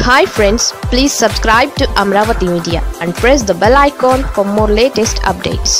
hi friends please subscribe to Amaravati media and press the bell icon for more latest updates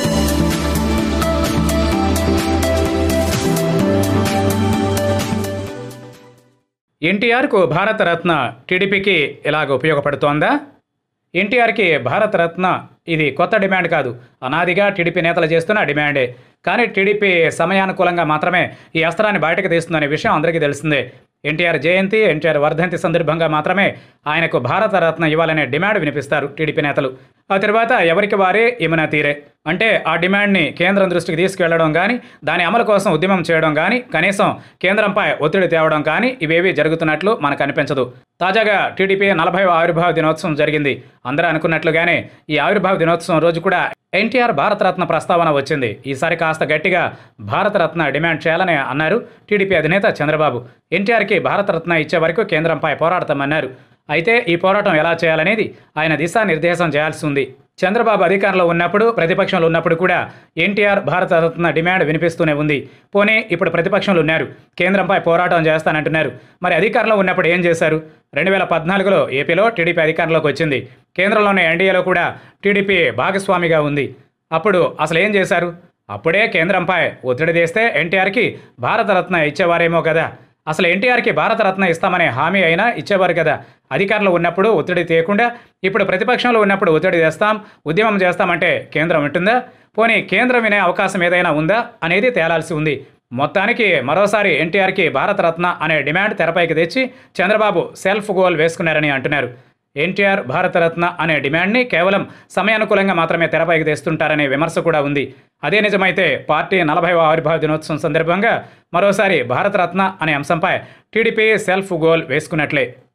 ఎన్టీఆర్కు భారతరత్న టీడీపీకి ఇలాగ ఉపయోగపడుతోందా ఎన్టీఆర్కి భారతరత్న ఇది కొత్త డిమాండ్ కాదు అనాదిగా టీడీపీ నేతలు చేస్తున్న డిమాండే కానీ టీడీపీ సమయానుకూలంగా మాత్రమే ఈ అస్త్రాన్ని బయటకు తీస్తుందనే విషయం అందరికీ తెలిసిందే ఎన్టీఆర్ జయంతి ఎన్టీఆర్ వర్ధంతి సందర్భంగా మాత్రమే ఆయనకు భారతరత్న ఇవ్వాలనే డిమాండ్ వినిపిస్తారు టీడీపీ నేతలు ఆ తర్వాత ఎవరికి వారే యమునా తీరే అంటే ఆ డిమాండ్ని కేంద్రం దృష్టికి తీసుకెళ్లడం కానీ దాని అమలు కోసం ఉద్యమం చేయడం కానీ కనీసం కేంద్రంపై ఒత్తిడి తేవడం కానీ ఇవేవి జరుగుతున్నట్లు మనకు అనిపించదు తాజాగా టీడీపీ నలభై ఆవిర్భావ దినోత్సవం జరిగింది అందరూ అనుకున్నట్లుగానే ఈ ఆవిర్భావ దినోత్సవం రోజు కూడా ఎన్టీఆర్ భారతరత్న ప్రస్తావన వచ్చింది ఈసారి కాస్త గట్టిగా భారతరత్న డిమాండ్ చేయాలని అన్నారు టీడీపీ అధినేత చంద్రబాబు ఎన్టీఆర్కి భారతరత్న ఇచ్చే వరకు కేంద్రంపై పోరాడతామన్నారు అయితే ఈ పోరాటం ఎలా చేయాలనేది ఆయన దిశానిర్దేశం చేయాల్సి ఉంది చంద్రబాబు అధికారంలో ఉన్నప్పుడు ప్రతిపక్షంలో ఉన్నప్పుడు కూడా ఎన్టీఆర్ భారతరత్న డిమాండ్ వినిపిస్తూనే ఉంది పోనీ ఇప్పుడు ప్రతిపక్షంలో ఉన్నారు కేంద్రంపై పోరాటం చేస్తానంటున్నారు మరి అధికారంలో ఉన్నప్పుడు ఏం చేశారు రెండు వేల పద్నాలుగులో ఏపీలో టీడీపీ అధికారంలోకి వచ్చింది కేంద్రంలోని ఎన్డీఏలో కూడా టీడీపీ భాగస్వామిగా ఉంది అప్పుడు అసలు ఏం చేశారు అప్పుడే కేంద్రంపై ఒత్తిడి తెస్తే ఎన్టీఆర్కి భారతరత్న ఇచ్చేవారేమో కదా అసలు ఎన్టీఆర్కి భారతరత్న ఇస్తామనే హామీ అయినా ఇచ్చేవారు కదా అధికారంలో ఉన్నప్పుడు ఒత్తిడి తీయకుండా ఇప్పుడు ప్రతిపక్షంలో ఉన్నప్పుడు ఒత్తిడి చేస్తాం ఉద్యమం చేస్తామంటే కేంద్రం ఉంటుందా పోనీ కేంద్రం వినే అవకాశం ఏదైనా ఉందా అనేది తేలాల్సి ఉంది మొత్తానికి మరోసారి ఎన్టీఆర్కి భారతరత్న అనే డిమాండ్ తెరపైకి తెచ్చి చంద్రబాబు సెల్ఫ్ గోల్ వేసుకున్నారని అంటున్నారు ఎన్టీఆర్ భారతరత్న అనే డిమాండ్ని కేవలం సమయానుకూలంగా మాత్రమే తెరపైకి తెస్తుంటారనే విమర్శ కూడా ఉంది అదే నిజమైతే పార్టీ నలభైవ ఆవిర్భావ దినోత్సవం సందర్భంగా మరోసారి భారతరత్న అనే అంశంపై టీడీపీ సెల్ఫ్ గోల్ వేసుకున్నట్లే